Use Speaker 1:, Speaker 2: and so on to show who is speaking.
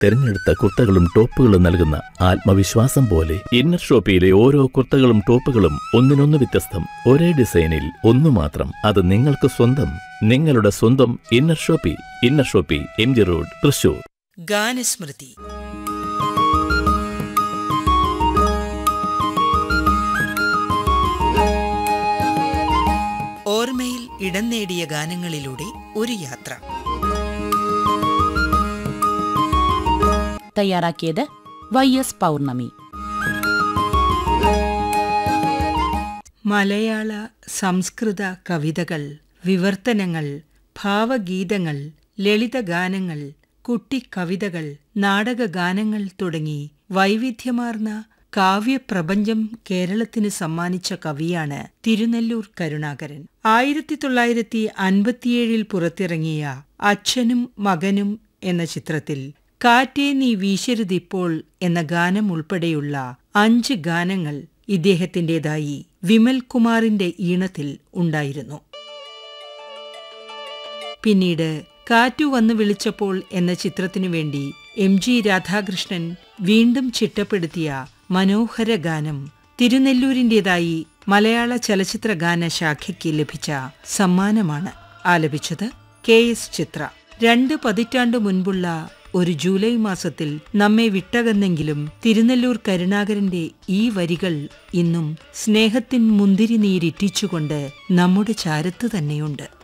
Speaker 1: തിരഞ്ഞെടുത്ത കുർത്തകളും ടോപ്പുകളും നൽകുന്ന ആത്മവിശ്വാസം പോലെ ഇന്നർ ഷോപ്പിയിലെ ഓരോ കുർത്തകളും ടോപ്പുകളും ഒന്നിനൊന്ന് വ്യത്യസ്തം ഒരേ ഡിസൈനിൽ ഒന്നു മാത്രം അത് നിങ്ങൾക്ക് സ്വന്തം നിങ്ങളുടെ സ്വന്തം inner shoppy inner shoppy M G road Thrissur
Speaker 2: ഗാനസ്മൃതി ഓർമ്മയിൽ ഇടം നേടിയ ഗാനങ്ങളിലൂടെ ഒരു യാത്ര
Speaker 3: തയ്യാറാക്കിയത് വൈ എസ് പൗർണമി
Speaker 2: മലയാള സംസ്കൃത കവിതകൾ വിവർത്തനങ്ങൾ ഭാവഗീതങ്ങൾ ലളിതഗാനങ്ങൾ കുട്ടിക്കവിതകൾ നാടകഗാനങ്ങൾ തുടങ്ങി വൈവിധ്യമാർന്ന കാവ്യപ്രപഞ്ചം കേരളത്തിന് സമ്മാനിച്ച കവിയാണ് തിരുനെല്ലൂർ കരുണാകരൻ ആയിരത്തി തൊള്ളായിരത്തി അൻപത്തിയേഴിൽ പുറത്തിറങ്ങിയ അച്ഛനും മകനും എന്ന ചിത്രത്തിൽ കാറ്റേ നീ വീശരുതിപ്പോൾ എന്ന ഗാനം ഉൾപ്പെടെയുള്ള അഞ്ച് ഗാനങ്ങൾ ഇദ്ദേഹത്തിന്റേതായി വിമൽ കുമാറിന്റെ ഈണത്തിൽ ഉണ്ടായിരുന്നു പിന്നീട് കാറ്റു വന്നു വിളിച്ചപ്പോൾ എന്ന ചിത്രത്തിനു വേണ്ടി എം ജി രാധാകൃഷ്ണൻ വീണ്ടും ചിട്ടപ്പെടുത്തിയ മനോഹര ഗാനം തിരുനെല്ലൂരിന്റേതായി മലയാള ചലച്ചിത്ര ഗാന ശാഖയ്ക്ക് ലഭിച്ച സമ്മാനമാണ് ആലപിച്ചത് കെ എസ് ചിത്ര രണ്ട് പതിറ്റാണ്ടു മുൻപുള്ള ഒരു ജൂലൈ മാസത്തിൽ നമ്മെ വിട്ടകന്നെങ്കിലും തിരുനെല്ലൂർ കരുണാകരന്റെ ഈ വരികൾ ഇന്നും സ്നേഹത്തിൻ മുന്തിരി നീരിറ്റിച്ചുകൊണ്ട് നമ്മുടെ ചാരത്ത് തന്നെയുണ്ട്